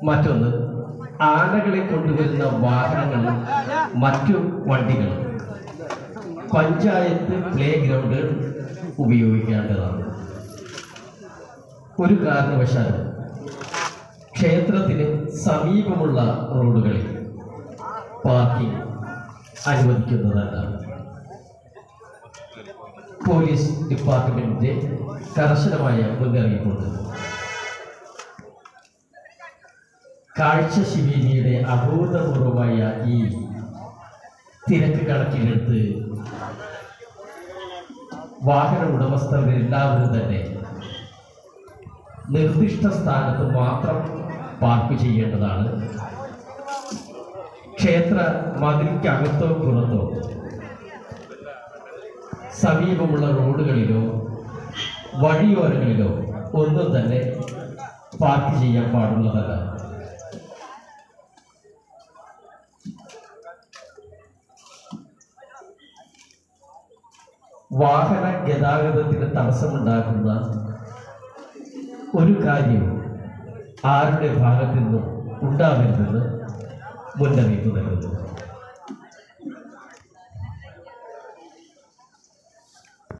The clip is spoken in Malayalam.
മറ്റൊന്ന് ആനകളെ കൊണ്ടുവരുന്ന വാഹനങ്ങളും മറ്റു വണ്ടികളും പഞ്ചായത്ത് പ്ലേ ഗ്രൗണ്ടുകൾ ഉപയോഗിക്കേണ്ടതാണ് ഒരു കാരണവശാലും ക്ഷേത്രത്തിന് സമീപമുള്ള റോഡുകളിൽ പാർക്കിംഗ് അനുവദിക്കുന്നതല്ല പോലീസ് ഡിപ്പാർട്ട്മെന്റിന്റെ കർശനമായ മുന്നറിയിപ്പുണ്ട് കാഴ്ച ശിബിരിയുടെ അഭൂതപൂർവമായ ഈ തിരക്ക് കണക്കിലെടുത്ത് വാഹന ഉടമസ്ഥരെല്ലാവരും തന്നെ നിർദ്ദിഷ്ട സ്ഥാനത്ത് മാത്രം പാർക്ക് ചെയ്യേണ്ടതാണ് ക്ഷേത്ര മതിലിക്കകത്തോ പുറത്തോ സമീപമുള്ള റോഡുകളിലോ വഴിയോരങ്ങളിലോ ഒന്നും തന്നെ പാർക്ക് ചെയ്യാൻ പാടുള്ളതല്ല വാഹന ഗതാഗതത്തിന് തടസ്സമുണ്ടാക്കുന്ന ഒരു കാര്യവും ആരുടെ ഭാഗത്തു നിന്നും ഉണ്ടാവരുതെന്ന് മുന്നറിയിപ്പ് നൽകുന്നു